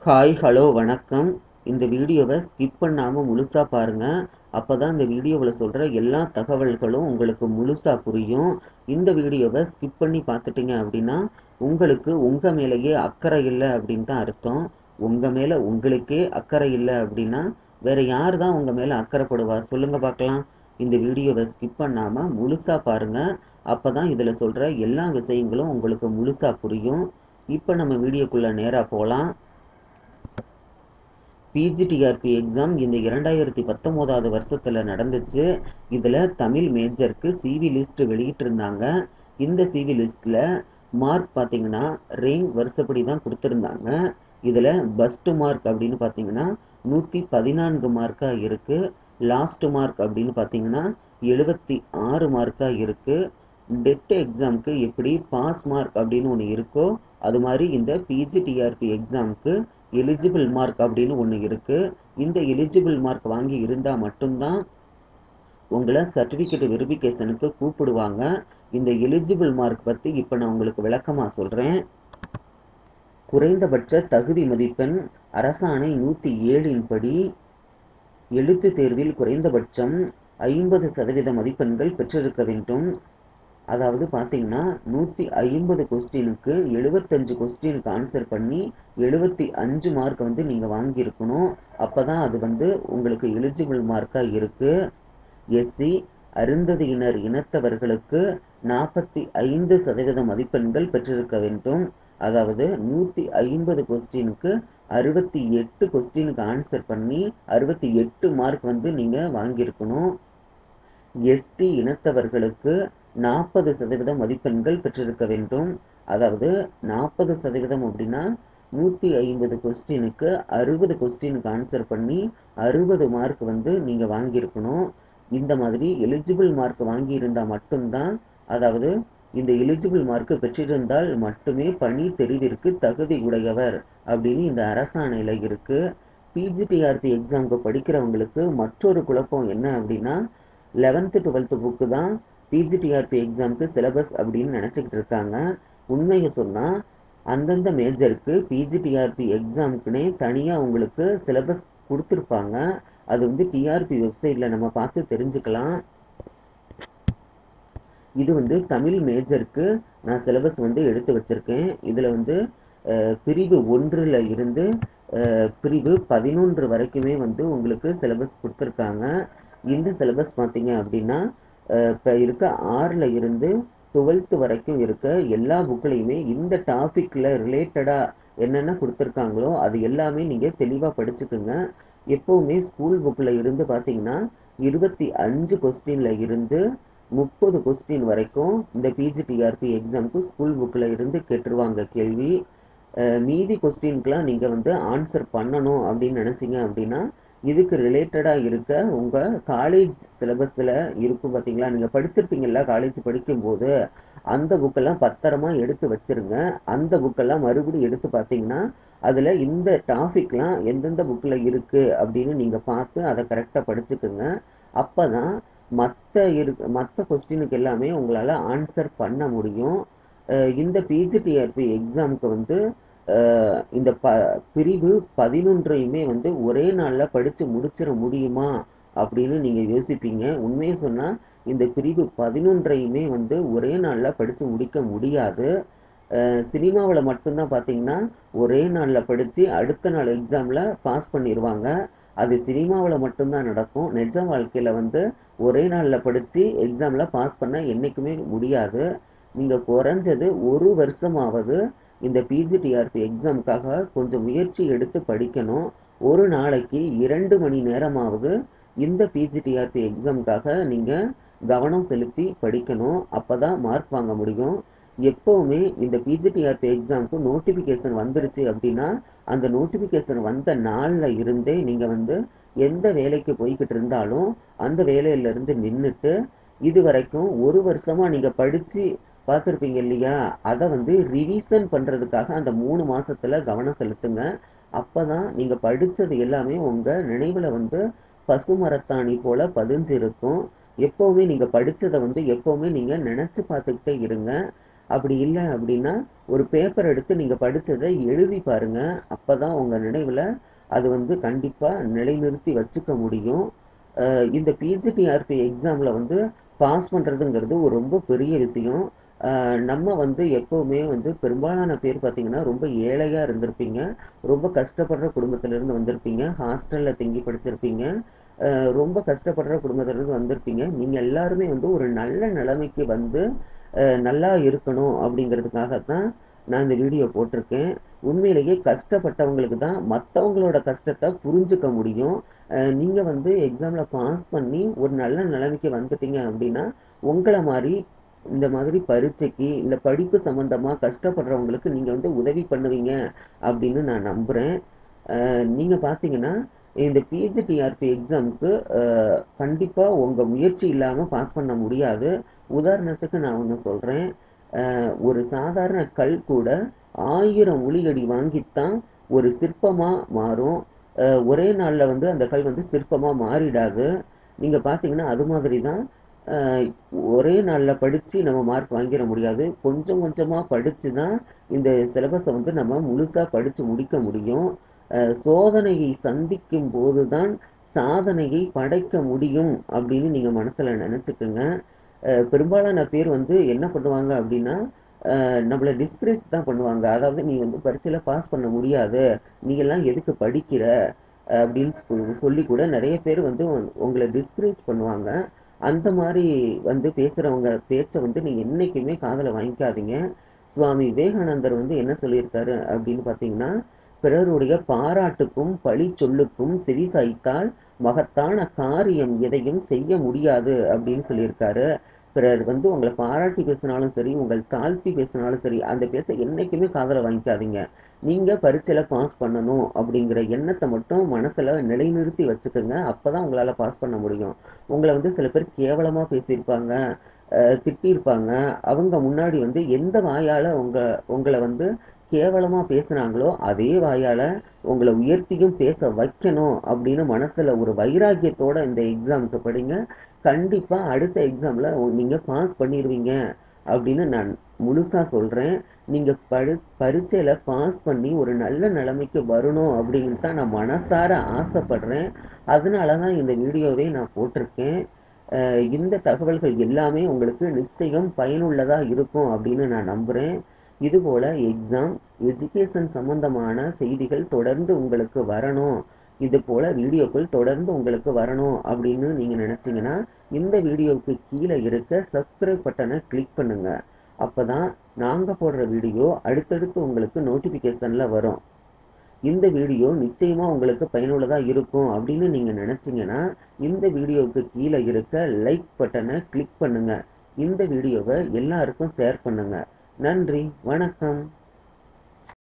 hi hello வணக்கம் இந்த வீடியோவை ஸ்கிப் பண்ணாமல் முழுசாக பாருங்கள் அப்போ தான் இந்த வீடியோவில் சொல்கிற எல்லா தகவல்களும் உங்களுக்கு முழுசாக புரியும் இந்த வீடியோவை ஸ்கிப் பண்ணி பார்த்துட்டீங்க அப்படின்னா உங்களுக்கு உங்கள் மேலேயே அக்கறை இல்லை அப்படின்னு தான் அர்த்தம் உங்கள் மேலே உங்களுக்கே அக்கறை இல்லை அப்படின்னா வேறு யார் தான் உங்கள் மேலே அக்கறைப்படுவா சொல்லுங்கள் பார்க்கலாம் இந்த வீடியோவை ஸ்கிப் பண்ணாமல் முழுசாக பாருங்கள் அப்போ தான் இதில் சொல்கிற எல்லா விஷயங்களும் உங்களுக்கு முழுசாக புரியும் இப்போ நம்ம வீடியோக்குள்ளே நேராக போகலாம் பிஜிடிஆர்பி எக்ஸாம் இந்த இரண்டாயிரத்தி பத்தொம்போதாவது வருஷத்தில் நடந்துச்சு இதில் தமிழ் மேஜருக்கு சிவி லிஸ்ட் வெளியிட்டிருந்தாங்க இந்த சிவி லிஸ்ட்டில் மார்க் பார்த்தீங்கன்னா ரேங்க் வருஷப்படி தான் கொடுத்துருந்தாங்க இதில் பஸ்ட் மார்க் அப்படின்னு பார்த்தீங்கன்னா நூற்றி பதினான்கு மார்க்காக இருக்குது லாஸ்ட் மார்க் அப்படின்னு பார்த்தீங்கன்னா எழுபத்தி ஆறு மார்க்காக இருக்குது டெட் எக்ஸாமுக்கு எப்படி பாஸ் மார்க் அப்படின்னு ஒன்று இருக்கோ அது மாதிரி இந்த பிஜிடிஆர்பி எக்ஸாமுக்கு எலிஜிபிள் மார்க் அப்படின்னு ஒன்று இருக்குது இந்த எலிஜிபிள் மார்க் வாங்கி இருந்தால் மட்டும்தான் உங்களை சர்டிஃபிகேட் வெரிஃபிகேஷனுக்கு கூப்பிடுவாங்க இந்த எலிஜிபிள் மார்க் பற்றி இப்போ நான் உங்களுக்கு விளக்கமாக சொல்கிறேன் குறைந்தபட்ச தகுதி மதிப்பெண் அரசாணை நூற்றி ஏழின் படி எழுத்து தேர்வில் குறைந்தபட்சம் ஐம்பது சதவீத மதிப்பெண்கள் பெற்றிருக்க வேண்டும் அதாவது பார்த்தீங்கன்னா நூற்றி ஐம்பது கொஸ்டினுக்கு எழுபத்தஞ்சு கொஸ்டினுக்கு ஆன்சர் பண்ணி எழுபத்தி அஞ்சு மார்க் வந்து நீங்கள் வாங்கியிருக்கணும் அப்போ தான் அது வந்து உங்களுக்கு எலிஜிபிள் மார்க்காக இருக்குது எஸ்சி அருந்ததியினர் இனத்தவர்களுக்கு நாற்பத்தி ஐந்து சதவீத மதிப்பெண்கள் பெற்றிருக்க வேண்டும் அதாவது நூற்றி ஐம்பது கொஸ்டினுக்கு அறுபத்தி எட்டு கொஸ்டினுக்கு ஆன்சர் பண்ணி அறுபத்தி எட்டு மார்க் வந்து நீங்கள் வாங்கியிருக்கணும் எஸ்டி இனத்தவர்களுக்கு நாற்பது சதவீத மதிப்பெண்கள் பெற்றிருக்க வேண்டும் அதாவது நாற்பது சதவீதம் அப்படின்னா நூற்றி ஐம்பது கொஸ்டினுக்கு அறுபது கொஸ்டினுக்கு ஆன்சர் பண்ணி அறுபது மார்க் வந்து நீங்கள் வாங்கியிருக்கணும் இந்த மாதிரி எலிஜிபிள் மார்க் வாங்கியிருந்தால் மட்டும்தான் அதாவது இந்த எலிஜிபிள் மார்க் பெற்றிருந்தால் மட்டுமே பணி தெரிவிற்கு தகுதி உடையவர் அப்படின்னு இந்த அரசாணையில் இருக்குது பிஜிடிஆர்பி எக்ஸாமுக்கு படிக்கிறவங்களுக்கு மற்றொரு குழப்பம் என்ன அப்படின்னா லெவன்த்து டுவெல்த்து புக்கு தான் பிஜிடிஆர்பி எக்ஸாமுக்கு சிலபஸ் அப்படின்னு நினச்சிக்கிட்டு இருக்காங்க உண்மையை சொன்னால் அந்தந்த மேஜருக்கு பிஜிடிஆர்பி எக்ஸாமுக்குன்னே தனியாக உங்களுக்கு சிலபஸ் கொடுத்துருப்பாங்க அது வந்து டிஆர்பி வெப்சைட்டில் நம்ம பார்த்து தெரிஞ்சுக்கலாம் இது வந்து தமிழ் மேஜருக்கு நான் சிலபஸ் வந்து எடுத்து வச்சுருக்கேன் இதில் வந்து பிரிவு ஒன்றில் இருந்து பிரிவு பதினொன்று வரைக்குமே வந்து உங்களுக்கு சிலபஸ் கொடுத்துருக்காங்க இந்த சிலபஸ் பார்த்தீங்க அப்படின்னா இப்போ இருக்க ஆறில் இருந்து டுவெல்த்து வரைக்கும் இருக்க எல்லா புக்லேயுமே இந்த டாப்பிக்கில் ரிலேட்டடாக என்னென்ன கொடுத்துருக்காங்களோ அது எல்லாமே நீங்கள் தெளிவாக படிச்சுக்குங்க எப்போவுமே ஸ்கூல் புக்கில் இருந்து பார்த்தீங்கன்னா இருபத்தி அஞ்சு கொஸ்டினில் இருந்து முப்பது கொஸ்டின் வரைக்கும் இந்த பிஜிடிஆர்பி எக்ஸாமுக்கு ஸ்கூல் புக்கில் இருந்து கேட்டுருவாங்க கேள்வி மீதி கொஸ்டின்க்கெலாம் நீங்கள் வந்து ஆன்சர் பண்ணணும் அப்படின்னு நினச்சிங்க அப்படின்னா இதுக்கு ரிலேட்டடாக இருக்க உங்கள் காலேஜ் சிலபஸில் இருக்கும் பார்த்தீங்களா நீங்கள் படிச்சிருப்பீங்கள்ல காலேஜ் படிக்கும்போது அந்த புக்கெல்லாம் பத்திரமா எடுத்து வச்சுருங்க அந்த புக்கெல்லாம் மறுபடியும் எடுத்து பார்த்தீங்கன்னா அதில் இந்த டாபிக்லாம் எந்தெந்த புக்கில் இருக்குது அப்படின்னு நீங்கள் பார்த்து அதை கரெக்டாக படிச்சுக்குங்க அப்போ தான் மற்ற இரு மற்ற கொஸ்டினுக்கு எல்லாமே உங்களால் ஆன்சர் பண்ண முடியும் இந்த பிஜிடிஆர்பி எக்ஸாமுக்கு வந்து இந்த ப பிரிவு பதினொன்றையுமே வந்து ஒரே நாளில் படித்து முடிச்சிட முடியுமா அப்படின்னு நீங்கள் யோசிப்பீங்க உண்மையை சொன்னால் இந்த பிரிவு பதினொன்றையுமே வந்து ஒரே நாளில் படித்து முடிக்க முடியாது சினிமாவில் மட்டும்தான் பார்த்தீங்கன்னா ஒரே நாளில் படித்து அடுத்த நாள் எக்ஸாமில் பாஸ் பண்ணிடுவாங்க அது சினிமாவில் மட்டும்தான் நடக்கும் நிஜ வாழ்க்கையில் வந்து ஒரே நாளில் படித்து எக்ஸாமில் பாஸ் பண்ண என்றைக்குமே முடியாது நீங்கள் குறைஞ்சது ஒரு வருஷமாவது இந்த பிஜிடிஆர்பி எக்ஸாமுக்காக கொஞ்சம் முயற்சி எடுத்து படிக்கணும் ஒரு நாளைக்கு இரண்டு மணி நேரமாவது இந்த பிஜிடிஆர்பி எக்ஸாமுக்காக நீங்கள் கவனம் செலுத்தி படிக்கணும் அப்போ தான் மார்க் வாங்க முடியும் எப்போவுமே இந்த பிஜிடிஆர்பி எக்ஸாமுக்கு நோட்டிஃபிகேஷன் வந்துருச்சு அப்படின்னா அந்த நோட்டிஃபிகேஷன் வந்த நாளில் இருந்தே நீங்கள் வந்து எந்த வேலைக்கு போய்கிட்டு இருந்தாலும் அந்த வேலையிலேருந்து நின்றுட்டு இது வரைக்கும் ஒரு வருஷமாக நீங்கள் படித்து பார்த்துருப்பீங்க இல்லையா அதை வந்து ரிவிஷன் பண்ணுறதுக்காக அந்த மூணு மாதத்தில் கவனம் செலுத்துங்க அப்போ தான் நீங்கள் படித்தது எல்லாமே உங்கள் நினைவில் வந்து பசுமரத்தாணி போல் பதிஞ்சு இருக்கும் எப்போவுமே நீங்கள் படித்ததை வந்து எப்போவுமே நீங்கள் நினச்சி பார்த்துக்கிட்டே இருங்க அப்படி இல்லை அப்படின்னா ஒரு பேப்பர் எடுத்து நீங்கள் படித்ததை எழுதி பாருங்கள் அப்போ தான் உங்கள் நினைவில் அது வந்து கண்டிப்பாக நிலைநிறுத்தி வச்சுக்க முடியும் அஹ் இந்த பிஜிடிஆர்பி எக்ஸாமில் வந்து பாஸ் பண்ணுறதுங்கிறது ஒரு ரொம்ப பெரிய விஷயம் அஹ் நம்ம வந்து எப்போவுமே வந்து பெரும்பாலான பேர் பார்த்தீங்கன்னா ரொம்ப ஏழையாக இருந்திருப்பீங்க ரொம்ப கஷ்டப்படுற குடும்பத்திலேருந்து வந்திருப்பீங்க ஹாஸ்டலில் தங்கி படிச்சிருப்பீங்க அஹ் ரொம்ப கஷ்டப்படுற குடும்பத்திலேருந்து வந்திருப்பீங்க நீங்கள் எல்லாருமே வந்து ஒரு நல்ல நிலைமைக்கு வந்து அஹ் நல்லா இருக்கணும் அப்படிங்கிறதுக்காக தான் நான் இந்த வீடியோ போட்டிருக்கேன் உண்மையிலேயே கஷ்டப்பட்டவங்களுக்கு தான் மற்றவங்களோட கஷ்டத்தை புரிஞ்சுக்க முடியும் நீங்கள் வந்து எக்ஸாமில் பாஸ் பண்ணி ஒரு நல்ல நிலைமைக்கு வந்துட்டீங்க அப்படின்னா உங்களை மாதிரி இந்த மாதிரி பரீட்சைக்கு இந்த படிப்பு சம்மந்தமாக கஷ்டப்படுறவங்களுக்கு நீங்கள் வந்து உதவி பண்ணுவீங்க அப்படின்னு நான் நம்புகிறேன் நீங்கள் பார்த்தீங்கன்னா இந்த பிஜிடிஆர்பி எக்ஸாமுக்கு கண்டிப்பாக உங்கள் முயற்சி இல்லாமல் பாஸ் பண்ண முடியாது உதாரணத்துக்கு நான் ஒன்று சொல்கிறேன் ஒரு சாதாரண கல் கூட ஆயிரம் உளியடி வாங்கித்தான் ஒரு சிற்பமாக மாறும் அஹ் ஒரே நாளில் வந்து அந்த கல் வந்து சிற்பமாக மாறிடாது நீங்கள் பார்த்தீங்கன்னா அது மாதிரி தான் அஹ் ஒரே நாளில் படித்து நம்ம மார்க் வாங்கிட முடியாது கொஞ்சம் கொஞ்சமாக படித்து தான் இந்த சிலபஸை வந்து நம்ம முழுசாக படித்து முடிக்க முடியும் அஹ் சோதனையை சந்திக்கும் போது தான் சாதனையை படைக்க முடியும் அப்படின்னு நீங்கள் மனசில் நினச்சிக்கோங்க பெரும்பாலான பேர் வந்து என்ன பண்ணுவாங்க அப்படின்னா அஹ் நம்மளை டிஸ்கரேஜ் தான் பண்ணுவாங்க அதாவது நீ வந்து பரீட்சையில் பாஸ் பண்ண முடியாது நீ எல்லாம் எதுக்கு படிக்கிற அப்படின்னு சொ- சொல்லி கூட நிறைய பேர் வந்து உங்க- உங்களை டிஸ்கரேஜ் பண்ணுவாங்க அந்த மாதிரி வந்து பேசுகிறவங்க பேச்சை வந்து நீங்கள் என்றைக்குமே காதில் வாங்கிக்காதீங்க சுவாமி விவேகானந்தர் வந்து என்ன சொல்லியிருக்காரு அப்படின்னு பார்த்தீங்கன்னா பிறருடைய பாராட்டுக்கும் பழி சொல்லுக்கும் செவி சாய்த்தால் மகத்தான காரியம் எதையும் செய்ய முடியாது அப்படின்னு சொல்லியிருக்காரு பிறர் வந்து உங்களை பாராட்டி பேசினாலும் சரி உங்கள் தாழ்த்தி பேசினாலும் சரி அந்த பேச்சை என்றைக்குமே காதில் வாங்கிக்காதீங்க நீங்கள் பரீட்சையில் பாஸ் பண்ணணும் அப்படிங்கிற எண்ணத்தை மட்டும் மனசில் நிலைநிறுத்தி வச்சுக்கோங்க அப்போ தான் உங்களால் பாஸ் பண்ண முடியும் உங்களை வந்து சில பேர் கேவலமாக பேசியிருப்பாங்க அஹ் திட்டியிருப்பாங்க அவங்க முன்னாடி வந்து எந்த வாயால் உங்கள் உங்களை வந்து கேவலமாக பேசுனாங்களோ அதே வாயால் உங்களை உயர்த்தியும் பேச வைக்கணும் அப்படின்னு மனசில் ஒரு வைராக்கியத்தோட இந்த எக்ஸாமுக்கு படிங்க கண்டிப்பாக அடுத்த எக்ஸாமில் நீங்கள் பாஸ் பண்ணிடுவீங்க அப்படின்னு நான் முழுசாக சொல்கிறேன் நீங்கள் படி பரீட்சையில் பாஸ் பண்ணி ஒரு நல்ல நிலைமைக்கு வரணும் அப்படின்னு தான் நான் மனசார ஆசைப்படுறேன் அதனால தான் இந்த வீடியோவை நான் போட்டிருக்கேன் அஹ் இந்த தகவல்கள் எல்லாமே உங்களுக்கு நிச்சயம் பயனுள்ளதாக இருக்கும் அப்படின்னு நான் நம்புகிறேன் இதுபோல் எக்ஸாம் எஜுகேஷன் சம்பந்தமான செய்திகள் தொடர்ந்து உங்களுக்கு வரணும் இது போல் வீடியோக்கள் தொடர்ந்து உங்களுக்கு வரணும் அப்படின்னு நீங்கள் நினச்சிங்கன்னா இந்த வீடியோவுக்கு கீழே இருக்க சப்ஸ்கிரைப் பட்டனை கிளிக் பண்ணுங்கள் அப்போ தான் நாங்கள் போடுற வீடியோ அடுத்தடுத்து உங்களுக்கு நோட்டிஃபிகேஷனில் வரும் இந்த வீடியோ நிச்சயமாக உங்களுக்கு பயனுள்ளதாக இருக்கும் அப்படின்னு நீங்கள் நினச்சிங்கன்னா இந்த வீடியோவுக்கு கீழே இருக்க லைக் பட்டனை கிளிக் பண்ணுங்கள் இந்த வீடியோவை எல்லாருக்கும் ஷேர் பண்ணுங்கள் நன்றி வணக்கம்